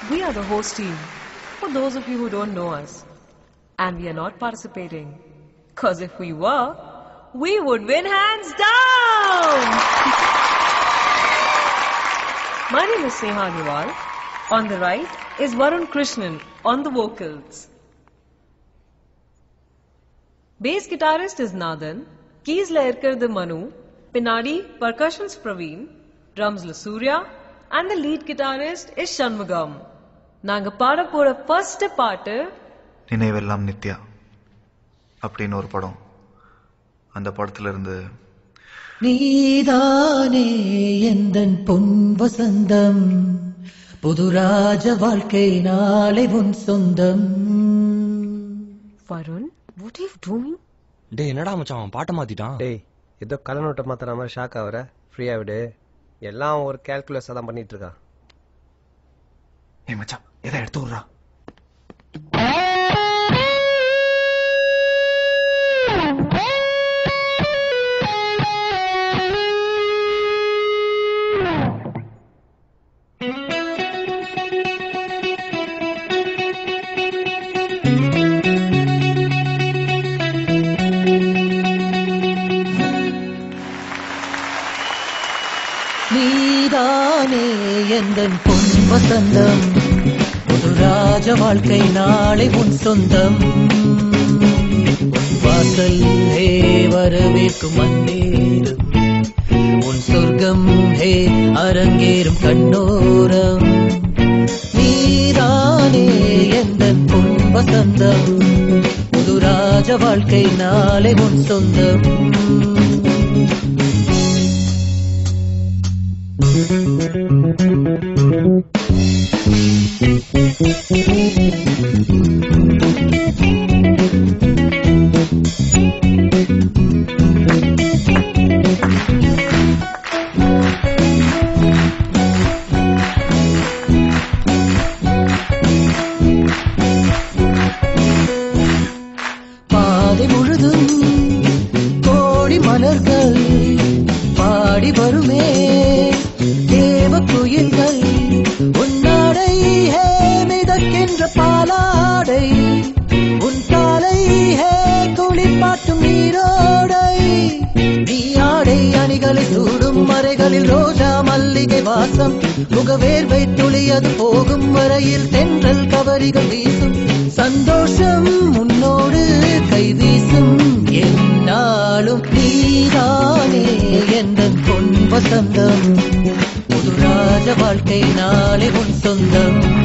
We are the host team. For those of you who don't know us. And we are not participating. Cause if we were, we would win hands down! My name is Sneha Agarwal. On the right is Varun Krishnan on the vocals. Bass guitarist is Nadan, keys la இருக்கிறது Manu, Pinadi percussions Praveen, drums la Surya, and the lead guitarist is Shanmugam. நாங்க பாட போற first பாட்டு நினைவெல்லாம் நித்யா அப்படின்னு ஒரு படம் அந்த படத்துல இருந்து நீதானே எந்தன் பொன் வசந்தம் புதுராஜ வாழ்க்கை நாளை உன் சொந்தம் Varun what are you doing டேய் என்னடா மச்சான் அவன் பாட்டை மாத்திட்டான் டேய் ஏதோ கலநோட்டை மாத்துற மாதிரி ஷாக் ஆகுற ஃப்ரீயா விடு எல்லாம் ஒரு கேல்குலஸா தான் பண்ணிட்டு இருக்கான் ஏய் மச்சான் எதை எடுத்து விட்றா நீதானே எந்தன் பொன் வசந்தம் புதுராஜ வாழ்க்கை நாளை உன் சொந்தம் உன் வாசல் ஹே வரவேற்கும் மன்னேரும் உன் சொர்க்கம் ஹே அரங்கேறும் கண்ணோரம் நீதானே எந்தன் பொன் வசந்தம் புதுராஜ வாழ்க்கை நாளை உன் சொந்தம் பாதை முழுதும் கோடி மலர்கள் பாடி வருமே தேவ குயில்கள் உன்னாடை ஹே மிதக்கின்ற பாலாடை உன் காலை ஹே குளிப்பாட்டும் நீரோடை நீ ஆடை அணிகளை சூடும் மறைகளில் ரோஜா மல்லிகை வாசம் முகவேர்வை துளியது போகும் வரையில் தென்றல் கவரிகள் வீசும் சந்தோஷம் உன்னோடு கை வீசும் என்னாலும் நீதானே எந்த பொன் வசந்தம் புது ராஜ வாழ்க்கை நாளை உன் சொந்தம்